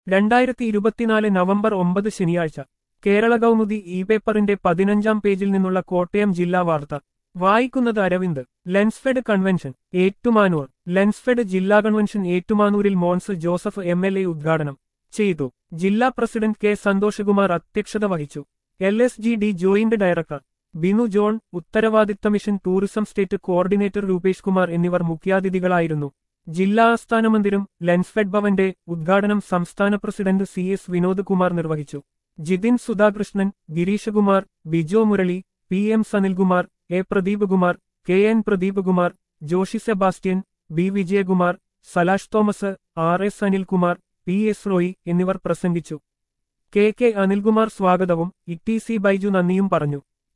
രണ്ടായിരത്തി ഇരുപത്തിനാല് നവംബർ ഒമ്പത് ശനിയാഴ്ച കേരള കൗമുദി ഇ പേപ്പറിന്റെ പതിനഞ്ചാം പേജിൽ നിന്നുള്ള കോട്ടയം ജില്ലാ വാർത്ത വായിക്കുന്നത് അരവിന്ദ് ലെൻസ്ഫെഡ് കൺവെൻഷൻ ഏറ്റുമാനൂർ ലെൻസ്ഫെഡ് ജില്ലാ കൺവെൻഷൻ ഏറ്റുമാനൂരിൽ Mons Joseph M L A ഉദ്ഘാടനം ചെയ്തു ജില്ലാ പ്രസിഡന്റ് കെ സന്തോഷകുമാർ അധ്യക്ഷത വഹിച്ചു L S G D joint director Binu John ഉത്തരവാദിത്ത mission tourism state coordinator Rupesh Kumar എന്നിവർ മുഖ്യാതിഥികളായിരുന്നു ജില്ലാ ആസ്ഥാന മന്ദിരം ലെൻസ്ഫെഡ് ഭവന്റെ ഉദ്ഘാടനം സംസ്ഥാന president C S Vinod Kumar നിർവഹിച്ചു Jithin Sudhakrishnan Gireeshkumar Bijo Murali P M Sanilkumar A Pradeep Kumar K N Pradeep Kumar Joshi Sebastian B Vijayakumar Salash Thomas R S Anilkumar P S Roy എന്നിവർ പ്രസംഗിച്ചു കെ കെ അനിൽകുമാർ സ്വാഗതവും ഇ ടി സി ബൈജു നന്ദിയും പറഞ്ഞു